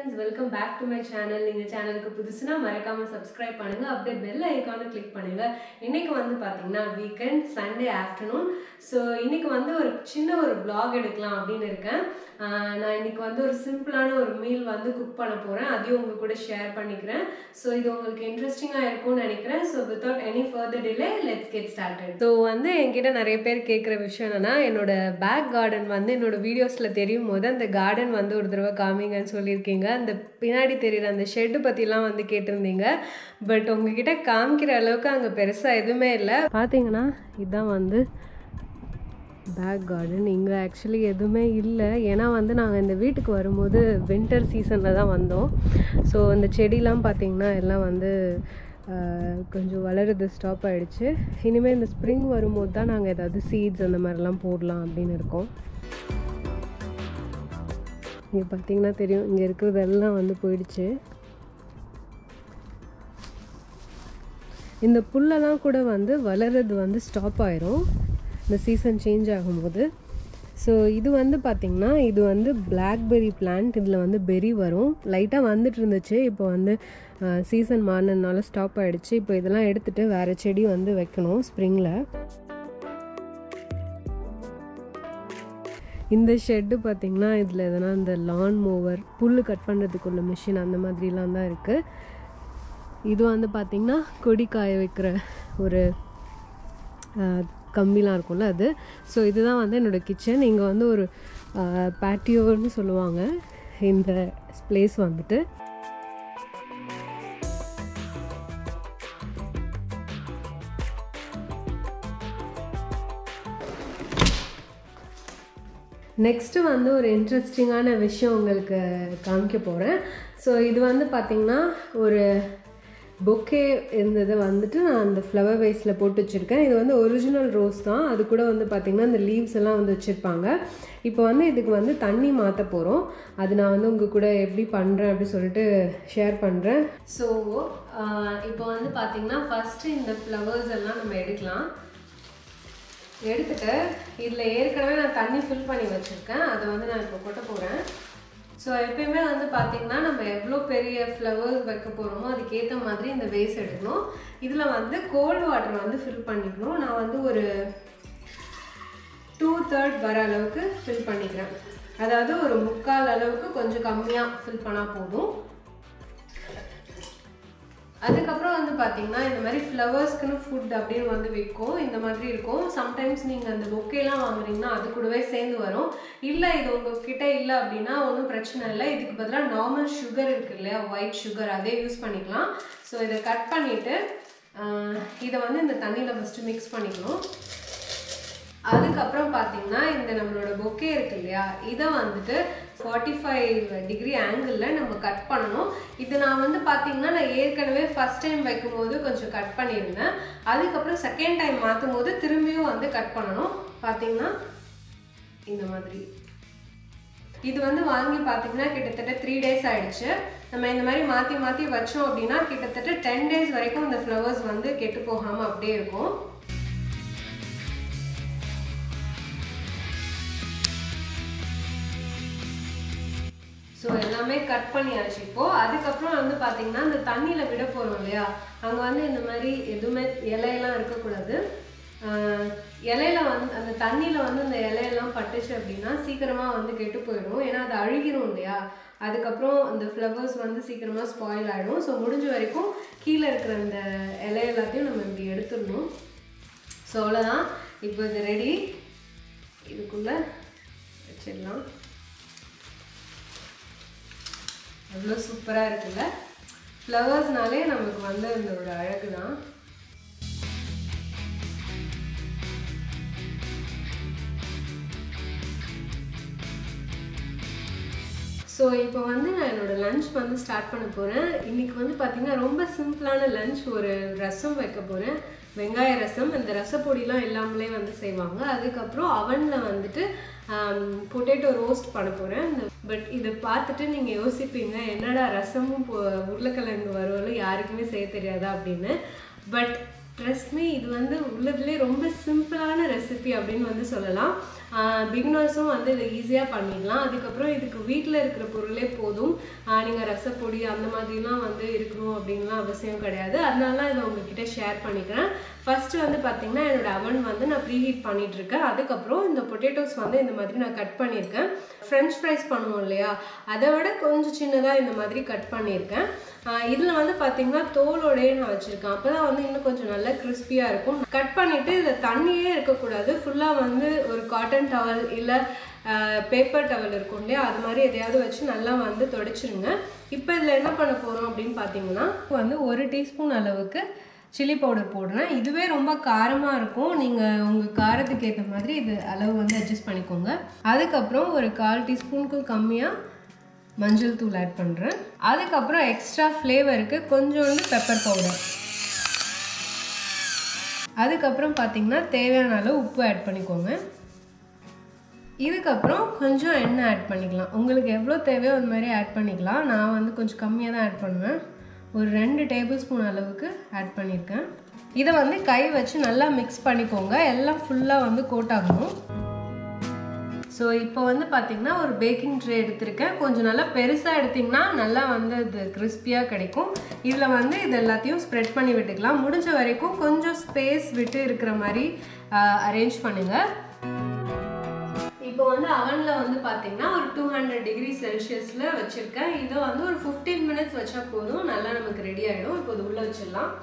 friends welcome back to my channel நீங்கள் சேனலுக்கு புதுசுனா மறக்காம சப்ஸ்கிரைப் பண்ணுங்க அப்படியே பெல் ஐக்கானை கிளிக் பண்ணுங்க இன்னைக்கு வந்து பார்த்தீங்கன்னா வீக்கெண்ட் சண்டே ஆஃப்டர்நூன் ஸோ இன்னைக்கு வந்து ஒரு சின்ன ஒரு vlog எடுக்கலாம் அப்படின்னு இருக்கேன் ஆஹ் நான் இன்னைக்கு வந்து ஒரு சிம்பிளான ஒரு மீல் வந்து குக் பண்ண போகிறேன் அதையும் உங்க கூட ஷேர் பண்ணிக்கிறேன் ஸோ இது உங்களுக்கு இன்ட்ரெஸ்டிங்காக இருக்கும்னு நினைக்கிறேன் so without any further delay let's get started so வந்து என்கிட்ட நிறைய பேர் கேட்குற விஷயம் என்னன்னா என்னோட பேக் கார்டன் வந்து என்னோட வீடியோஸில் தெரியும் போது அந்த கார்டன் வந்து ஒரு தடவை காமிங்கன்னு சொல்லியிருக்கீங்க அந்த பின்னாடி தெரியுற அந்த ஷெட்டு பற்றிலாம் வந்து கேட்டிருந்தீங்க பட் உங்ககிட்ட காமிக்கிற அளவுக்கு அங்கே பெருசாக எதுவுமே இல்லை பார்த்தீங்கன்னா இதுதான் வந்து பேக் கார்டன் இங்கே ஆக்சுவலி எதுவுமே இல்லை ஏன்னா வந்து நாங்கள் இந்த வீட்டுக்கு வரும்போது வின்டர் சீசனில் தான் வந்தோம் ஸோ இந்த செடிலாம் பார்த்திங்கன்னா எல்லாம் வந்து ஆஹ், கொஞ்சம் வளருது ஸ்டாப் ஆயிடுச்சு இனிமேல் இந்த ஸ்ப்ரிங் வரும்போது தான் நாங்கள் ஏதாவது சீட்ஸ் அந்த மாதிரிலாம் போடலாம் அப்படின்னு இருக்கோம் இங்கே பார்த்தீங்கன்னா தெரியும் இங்கே இருக்கிறதெல்லாம் வந்து போயிடுச்சு இந்த புல்லெல்லாம் கூட வந்து வளர்றது வந்து ஸ்டாப் ஆயிரும் இந்த சீசன் சேஞ்ச் ஆகும்போது ஸோ இது வந்து பார்த்திங்கன்னா இது வந்து பிளாக்பெர்ரி பிளான்ட் இதில் வந்து பெரி வரும் லைட்டாக வந்துட்டு இருந்துச்சு இப்போ வந்து சீசன் மாறினதுனால ஸ்டாப் ஆகிடுச்சு இப்போ இதெல்லாம் எடுத்துகிட்டு வேறு செடி வந்து வைக்கணும் ஸ்ப்ரிங்கில் இந்த ஷெட்டு பார்த்திங்கன்னா இதில் எதனா இந்த லான் மூவர் புல் கட் பண்ணுறதுக்குள்ள மிஷின் அந்த மாதிரிலாம் தான் இருக்குது இது வந்து பார்த்திங்கன்னா கொடி காய வைக்கிற ஒரு ஆஹ், கம்பிலாம் இருக்கும்ல அது ஸோ இதுதான் வந்து என்னோடய கிச்சன் இங்கே வந்து ஒரு பேட்டியோன்னு சொல்லுவாங்க இந்த பிளேஸ் வந்துட்டு நெக்ஸ்ட்டு வந்து ஒரு இன்ட்ரெஸ்டிங்கான விஷயம் உங்களுக்கு காமிக்க போகிறேன் ஸோ இது வந்து பார்த்திங்கன்னா ஒரு பொக்கே இருந்தது வந்துட்டு நான் அந்த ஃப்ளவர் வைஸில் போட்டு வச்சுருக்கேன் இது வந்து ஒரிஜினல் ரோஸ் தான் அது கூட வந்து பார்த்திங்கன்னா இந்த லீவ்ஸ் எல்லாம் வந்து வச்சுருப்பாங்க இப்போ வந்து இதுக்கு வந்து தண்ணி மாற்ற போகிறோம் அது நான் வந்து உங்கள் கூட எப்படி பண்ணுறேன் அப்படி சொல்லிட்டு ஷேர் பண்ணுறேன் ஸோ இப்போ வந்து பார்த்திங்கன்னா ஃபஸ்ட்டு இந்த ஃப்ளவர்ஸ் எல்லாம் நம்ம எடுக்கலாம் எடுத்துட்டு இதில் ஏற்கனவே நான் தண்ணி ஃபில் பண்ணி வச்சுருக்கேன் அதை வந்து நான் இப்போ கொட்ட போகிறேன் ஸோ எப்பயுமே வந்து பார்த்திங்கன்னா நம்ம எவ்வளோ பெரிய ஃப்ளவர்ஸ் வைக்க போகிறோமோ அதுக்கேற்ற மாதிரி இந்த வேஸ் எடுக்கணும் இதில் வந்து கோல்டு வாட்டர் வந்து ஃபில் பண்ணிக்கணும் நான் வந்து ஒரு டூ தேர்ட் வர அளவுக்கு ஃபில் பண்ணிக்கிறேன் அதாவது ஒரு முக்கால் அளவுக்கு கொஞ்சம் கம்மியாக ஃபில் பண்ணால் போதும் அதுக்கப்புறம் வந்து பார்த்தீங்கன்னா இந்த மாதிரி ஃப்ளவர்ஸ்க்குன்னு ஃபுட் அப்படின்னு வந்து விற்கும் இந்த மாதிரி இருக்கும் சம்டைம்ஸ் நீங்கள் அந்த பொக்கேலாம் வாங்குறீங்கன்னா அது கூடவே சேர்ந்து வரும் இல்லை இது உங்ககிட்ட இல்லை அப்படின்னா ஒன்றும் பிரச்சனை இல்லை இதுக்கு பதிலாக நார்மல் சுகர் இருக்கு இல்லையா ஒயிட் சுகர் அதே யூஸ் பண்ணிக்கலாம் ஸோ இதை கட் பண்ணிவிட்டு இதை வந்து இந்த தண்ணியில் ஃபஸ்ட்டு மிக்ஸ் பண்ணிக்கணும் அதுக்கப்புறம் பார்த்தீங்கன்னா இந்த நம்மளோட பொக்கே இருக்கு இல்லையா இதை வந்துட்டு ஃபார்ட்டி ஃபைவ் டிகிரி ஆங்கிளில் நம்ம கட் பண்ணணும் இது நான் வந்து பார்த்தீங்கன்னா நான் ஏற்கனவே ஃபஸ்ட் டைம் வைக்கும்போது கொஞ்சம் கட் பண்ணியிருந்தேன் அதுக்கப்புறம் செகண்ட் டைம் மாற்றும் போது திரும்பியும் வந்து கட் பண்ணணும் பார்த்தீங்கன்னா இந்த மாதிரி இது வந்து வாங்கி பார்த்தீங்கன்னா கிட்டத்தட்ட த்ரீ டேஸ் ஆயிடுச்சு நம்ம இந்த மாதிரி மாற்றி மாற்றி வச்சோம் அப்படின்னா கிட்டத்தட்ட டென் டேஸ் வரைக்கும் இந்த ஃப்ளவர்ஸ் வந்து கெட்டு போகாமல் அப்படியே இருக்கும் ஸோ எல்லாமே கட் பண்ணியாச்சு இப்போ அதுக்கப்புறம் வந்து பார்த்தீங்கன்னா இந்த தண்ணியில் விட போகிறோம் இல்லையா அங்கே வந்து இந்த மாதிரி எதுவுமே இலையெல்லாம் இருக்கக்கூடாது ஆஹ் இலையில வந்து அந்த தண்ணியில் வந்து இந்த இலையெல்லாம் பட்டுச்சு அப்படின்னா சீக்கிரமாக வந்து கெட்டு போயிடும் ஏன்னா அது அழுகிரும் இல்லையா அதுக்கப்புறம் அந்த ஃப்ளவர்ஸ் வந்து சீக்கிரமாக ஸ்பாயில் ஆகிடும் ஸோ முடிஞ்ச வரைக்கும் கீழே இருக்கிற அந்த இலை எல்லாத்தையும் நம்ம இப்படி எடுத்துடணும் ஸோ அவ்வளோதான் இப்போ இது ரெடி இதுக்குள்ளே வச்சிடலாம் எவ்வளோ சூப்பராக இருக்குல்ல ஃப்ளவர்ஸ்னாலே நமக்கு வந்து இதோட அழகு தான் ஸோ இப்போ வந்து நான் என்னோட லஞ்ச் வந்து ஸ்டார்ட் பண்ண போகிறேன் இன்றைக்கி வந்து பார்த்திங்கன்னா ரொம்ப சிம்பிளான லஞ்ச் ஒரு ரசம் வைக்க போகிறேன் வெங்காய ரசம் இந்த ரசப்பொடிலாம் எல்லாமே வந்து செய்வாங்க அதுக்கப்புறம் அவனில் வந்துட்டு பொட்டேட்டோ ரோஸ்ட் பண்ண போகிறேன் பட் இதை பார்த்துட்டு நீங்கள் யோசிப்பீங்க என்னடா ரசமும் பொ- உருளைக்கிழங்கு வறுவலும் யாருக்குமே செய்ய தெரியாதா அப்படின்னு பட் ட்ரஸ்ட் மீ இது வந்து உள்ளதுலேயே ரொம்ப சிம்பிளான ரெசிபி அப்படின்னு வந்து சொல்லலாம் பிகினர்ஸும் வந்து இதை ஈஸியாக பண்ணிடலாம் அதுக்கப்புறம் இதுக்கு வீட்டில் இருக்கிற பொருளே போதும் நீங்கள் ரசப்பொடி அந்த மாதிரிலாம் வந்து இருக்கணும் அப்படின்லாம் அவசியம் கிடையாது அதனால தான் இதை உங்ககிட்ட ஷேர் பண்ணிக்கிறேன் ஃபஸ்ட்டு வந்து பார்த்தீங்கன்னா என்னோட அவன் வந்து நான் ப்ரீ ஹீட் பண்ணிட்டு இருக்கேன் அதுக்கப்புறம் இந்த பொட்டேட்டோஸ் வந்து இந்த மாதிரி நான் கட் பண்ணியிருக்கேன் ஃப்ரெஞ்ச் ஃப்ரைஸ் பண்ணுவோம் இல்லையா அதை விட கொஞ்சம் சின்னதாக இந்த மாதிரி கட் பண்ணியிருக்கேன் இதில் வந்து பார்த்தீங்கன்னா தோலோடையே நான் வச்சுருக்கேன் அப்போ தான் வந்து இன்னும் கொஞ்சம் நல்லா கிறிஸ்பியாக இருக்கும் கட் பண்ணிவிட்டு இதில் தண்ணியே இருக்கக்கூடாது ஃபுல்லாக வந்து ஒரு காட்டன் டவல் இல்லை பேப்பர் டவல் இருக்கும் இல்லையா அது மாதிரி எதையாவது வச்சு நல்லா வந்து தொடச்சிருங்க இப்போ இதில் என்ன பண்ண போகிறோம் அப்படின்னு பார்த்தீங்கன்னா வந்து ஒரு டீஸ்பூன் அளவுக்கு சில்லி பவுடர் போடுறேன் இதுவே ரொம்ப காரமாக இருக்கும் நீங்கள் உங்கள் காரத்துக்கு ஏற்ற மாதிரி இது அளவு வந்து அட்ஜஸ்ட் பண்ணிக்கோங்க அதுக்கப்புறம் ஒரு கால் டீஸ்பூனுக்கும் கம்மியாக மஞ்சள் தூள் ஆட் பண்ணுறேன் அதுக்கப்புறம் எக்ஸ்ட்ரா ஃப்ளேவருக்கு கொஞ்சோண்டு பெப்பர் பவுடர் அதுக்கப்புறம் பார்த்தீங்கன்னா தேவையான அளவு உப்பு ஆட் பண்ணிக்கோங்க இதுக்கப்புறம் கொஞ்சம் எண்ணெய் ஆட் பண்ணிக்கலாம் உங்களுக்கு எவ்வளோ தேவையோ அந்த மாதிரி ஆட் பண்ணிக்கலாம் நான் வந்து கொஞ்சம் கம்மியாக தான் ஆட் பண்ணுவேன் ஒரு ரெண்டு டேபிள் ஸ்பூன் அளவுக்கு ஆட் பண்ணியிருக்கேன் இதை வந்து கை வச்சு நல்லா மிக்ஸ் பண்ணிக்கோங்க எல்லாம் ஃபுல்லாக வந்து கோட் ஆகணும் ஸோ இப்போ வந்து பார்த்திங்கன்னா ஒரு பேக்கிங் ட்ரே எடுத்திருக்கேன் கொஞ்சம் நல்லா பெருசாக எடுத்திங்கன்னா நல்லா வந்து இது கிறிஸ்பியாக கிடைக்கும் இதில் வந்து இது எல்லாத்தையும் ஸ்ப்ரெட் பண்ணி விட்டுக்கலாம் முடிஞ்ச வரைக்கும் கொஞ்சம் ஸ்பேஸ் விட்டு இருக்கிற மாதிரி அரேஞ்ச் பண்ணுங்கள் இப்போ வந்து அவனில் வந்து பார்த்தீங்கன்னா ஒரு டூ ஹண்ட்ரட் டிகிரி செல்சியஸில் வச்சுருக்கேன் இதை வந்து ஒரு ஃபிஃப்டீன் மினிட்ஸ் வச்சா போதும் நல்லா நமக்கு ரெடி ஆகிடும் இப்போ இது உள்ளே வச்சிடலாம்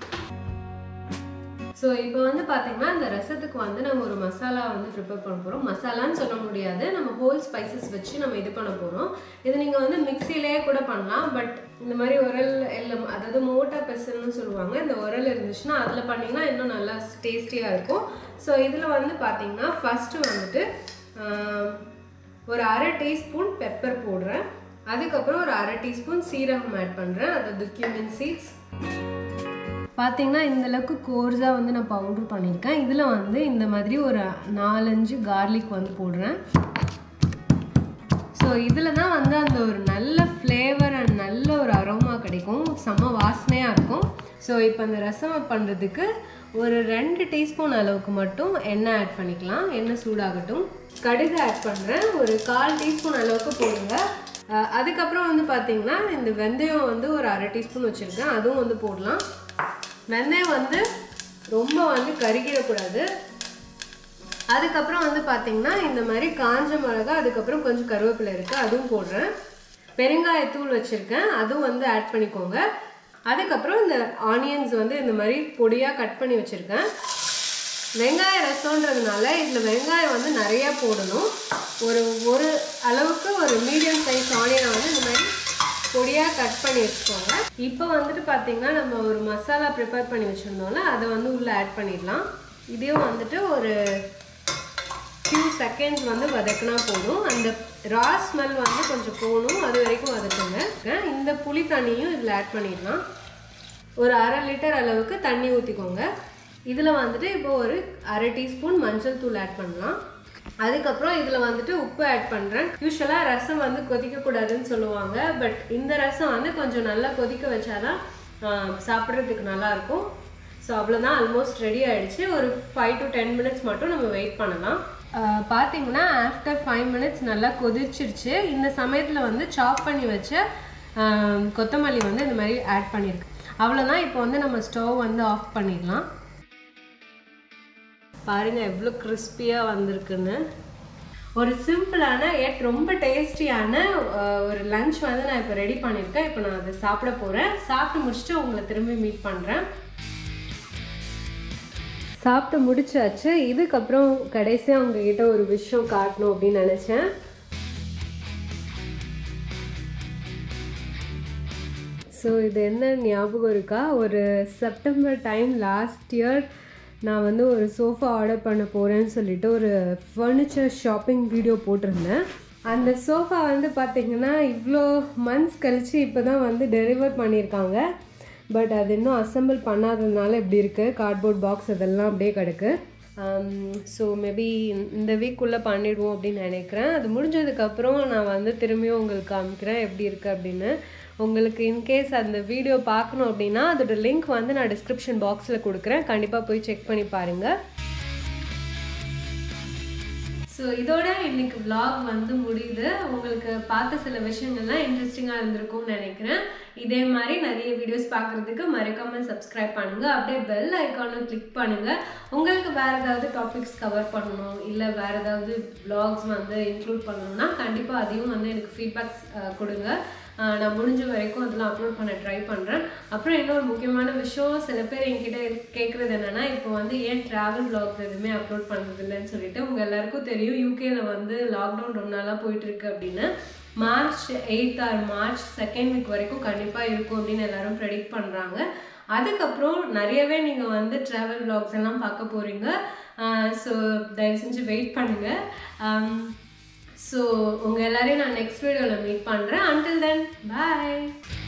ஸோ இப்போ வந்து பார்த்தீங்கன்னா இந்த ரசத்துக்கு வந்து நம்ம ஒரு மசாலா வந்து ப்ரிப்பேர் பண்ண போகிறோம் மசாலான்னு சொல்ல முடியாது நம்ம ஹோல் ஸ்பைசஸ் வச்சு நம்ம இது பண்ண போகிறோம் இது நீங்கள் வந்து மிக்சிலேயே கூட பண்ணலாம் பட் இந்த மாதிரி உரல் எல்லாம் அதாவது மோட்டா பெசல்னு சொல்லுவாங்க இந்த உரல் இருந்துச்சுன்னா அதில் பண்ணிங்கன்னா இன்னும் நல்லா டேஸ்டியாக இருக்கும் ஸோ இதில் வந்து பார்த்தீங்கன்னா ஃபஸ்ட்டு வந்துட்டு ஒரு அரை டீஸ்பூன் பெப்பர் போடுறேன் அதுக்கப்புறம் ஒரு அரை டீஸ்பூன் சீரகம் ஆட் பண்ணுறேன் அதாவது கியூமின் சீட்ஸ் பார்த்தீங்கன்னா இந்த அளவுக்கு கோர்ஸாக வந்து நான் பவுட்ரு பண்ணியிருக்கேன் இதில் வந்து இந்த மாதிரி ஒரு நாலஞ்சு கார்லிக் வந்து போடுறேன் ஸோ இதில் தான் வந்து அந்த ஒரு நல்ல ஃப்ளேவர் அண்ட் நல்ல ஒரு அரோமா கிடைக்கும் செம்ம வாசனையாக இருக்கும் ஸோ இப்போ அந்த ரசம் பண்ணுறதுக்கு ஒரு ரெண்டு டீஸ்பூன் அளவுக்கு மட்டும் எண்ணெய் ஆட் பண்ணிக்கலாம் எண்ணெய் சூடாகட்டும் கடுகு ஆட் பண்ணுறேன் ஒரு கால் டீஸ்பூன் அளவுக்கு போடுங்க அதுக்கப்புறம் வந்து பார்த்தீங்கன்னா இந்த வெந்தயம் வந்து ஒரு அரை டீஸ்பூன் வச்சுருக்கேன் அதுவும் வந்து போடலாம் வெந்தயம் வந்து ரொம்ப வந்து கருகிடக்கூடாது அதுக்கப்புறம் வந்து பார்த்தீங்கன்னா இந்த மாதிரி காஞ்ச மிளகா அதுக்கப்புறம் கொஞ்சம் கருவேப்பிலை இருக்குது அதுவும் போடுறேன் பெருங்காயத்தூள் வச்சுருக்கேன் அதுவும் வந்து ஆட் பண்ணிக்கோங்க அதுக்கப்புறம் இந்த ஆனியன்ஸ் வந்து இந்த மாதிரி பொடியாக கட் பண்ணி வச்சுருக்கேன் வெங்காய ரசம்ன்றதுனால இதில் வெங்காயம் வந்து நிறையா போடணும் ஒரு ஒரு அளவுக்கு ஒரு மீடியம் சைஸ் ஆனியனை வந்து இந்த மாதிரி பொடியாக கட் பண்ணி வச்சுக்கோங்க இப்போ வந்துட்டு பார்த்தீங்கன்னா நம்ம ஒரு மசாலா ப்ரிப்பேர் பண்ணி வச்சுருந்தோம்ல அதை வந்து உள்ளே ஆட் பண்ணிடலாம் இதையும் வந்துட்டு ஒரு ஃபியூ செகண்ட்ஸ் வந்து வதக்கினா போதும் அந்த ரா ஸ்மெல் வந்து கொஞ்சம் போகணும் அது வரைக்கும் வதக்குங்க இந்த புளி தண்ணியும் இதில் ஆட் பண்ணிடலாம் ஒரு அரை லிட்டர் அளவுக்கு தண்ணி ஊற்றிக்கோங்க இதில் வந்துட்டு இப்போ ஒரு அரை டீஸ்பூன் மஞ்சள் தூள் ஆட் பண்ணலாம் அதுக்கப்புறம் இதில் வந்துட்டு உப்பு ஆட் பண்ணுறேன் யூஸ்வலாக ரசம் வந்து கொதிக்கக்கூடாதுன்னு சொல்லுவாங்க பட் இந்த ரசம் வந்து கொஞ்சம் நல்லா கொதிக்க வச்சாதான் சாப்பிட்றதுக்கு நல்லாயிருக்கும் ஸோ அவ்வளோதான் ஆல்மோஸ்ட் ரெடி ஆகிடுச்சு ஒரு ஃபைவ் டு டென் மினிட்ஸ் மட்டும் நம்ம வெயிட் பண்ணலாம் பார்த்தீங்கன்னா ஆஃப்டர் ஃபைவ் மினிட்ஸ் நல்லா கொதிச்சிருச்சு இந்த சமயத்தில் வந்து சாப் பண்ணி வச்ச கொத்தமல்லி வந்து இந்த மாதிரி ஆட் பண்ணியிருக்கு அவ்வளோதான் இப்போ வந்து நம்ம ஸ்டவ் வந்து ஆஃப் பண்ணிடலாம் பாருங்கள் எவ்வளோ கிறிஸ்பியாக வந்திருக்குன்னு ஒரு சிம்பிளான எட் ரொம்ப டேஸ்டியான ஒரு லஞ்ச் வந்து நான் இப்போ ரெடி பண்ணியிருக்கேன் இப்போ நான் அதை சாப்பிட போகிறேன் சாப்பிட்டு முடிச்சுட்டு உங்களை திரும்பி மீட் பண்ணுறேன் சாப்பிட்டு முடிச்சாச்சு இதுக்கப்புறம் கடைசியாக உங்ககிட்ட ஒரு விஷயம் காட்டணும் அப்படின்னு நினச்சேன் ஸோ இது என்ன ஞாபகம் இருக்கா ஒரு செப்டம்பர் டைம் லாஸ்ட் இயர் நான் வந்து ஒரு சோஃபா ஆர்டர் பண்ண போகிறேன்னு சொல்லிட்டு ஒரு ஃபர்னிச்சர் ஷாப்பிங் வீடியோ போட்டிருந்தேன் அந்த சோஃபா வந்து பார்த்திங்கன்னா இவ்வளோ மந்த்ஸ் கழித்து இப்போ தான் வந்து டெலிவர் பண்ணியிருக்காங்க பட் அது இன்னும் அசம்பிள் பண்ணாததுனால இப்படி இருக்குது கார்ட்போர்ட் பாக்ஸ் அதெல்லாம் அப்படியே கிடக்கு ஸோ மேபி இந்த வீக்குள்ளே பண்ணிடுவோம் அப்படின்னு நினைக்கிறேன் அது முடிஞ்சதுக்கப்புறம் நான் வந்து திரும்பியும் உங்களுக்கு காமிக்கிறேன் எப்படி இருக்குது அப்படின்னு உங்களுக்கு இன்கேஸ் அந்த வீடியோ பார்க்கணும் அப்படின்னா அதோட லிங்க் வந்து நான் டிஸ்கிரிப்ஷன் பாக்ஸில் கொடுக்குறேன் கண்டிப்பாக போய் செக் பண்ணி பாருங்கள் ஸோ இதோட இன்னைக்கு vlog வந்து முடியுது உங்களுக்கு பார்த்த சில விஷயங்கள்லாம் இன்ட்ரெஸ்டிங்காக இருந்திருக்கும்னு நினைக்கிறேன் இதே மாதிரி நிறைய வீடியோஸ் பார்க்குறதுக்கு மறக்காம சப்ஸ்கிரைப் பண்ணுங்க அப்படியே பெல் ஐக்கானும் கிளிக் பண்ணுங்க உங்களுக்கு வேற ஏதாவது டாபிக்ஸ் கவர் பண்ணணும் இல்லை வேற ஏதாவது vlogs வந்து இன்க்ளூட் பண்ணணும்னா கண்டிப்பாக அதையும் வந்து எனக்கு ஃபீட்பேக்ஸ் கொடுங்க ஆஹ் நான் முடிஞ்ச வரைக்கும் அதெல்லாம் அப்லோட் பண்ண ட்ரை பண்ணுறேன் அப்புறம் இன்னொரு முக்கியமான விஷயம் சில பேர் என்கிட்ட கேட்குறது என்னன்னா இப்போ வந்து ஏன் ட்ராவல் vlogs எதுவுமே அப்லோட் பண்ணுறது இல்லைன்னு சொல்லிட்டு உங்கள் எல்லாருக்கும் தெரியும் யூகேல வந்து லாக்டவுன் ரொம்ப நாளாக போயிட்டு இருக்கு அப்படின்னு March eighth or March second week வரைக்கும் கண்டிப்பாக இருக்கும் அப்படின்னு எல்லாரும் ப்ரெடிக்ட் பண்ணுறாங்க அதுக்கப்புறம் நிறையவே நீங்கள் வந்து ட்ராவல் vlogs எல்லாம் பார்க்க போகிறீங்க ஸோ தயவு செஞ்சு வெயிட் பண்ணுங்கள் ஸோ உங்கள் எல்லாரையும் நான் நெக்ஸ்ட் வீடியோவில் மீட் பண்ணுறேன் until then bye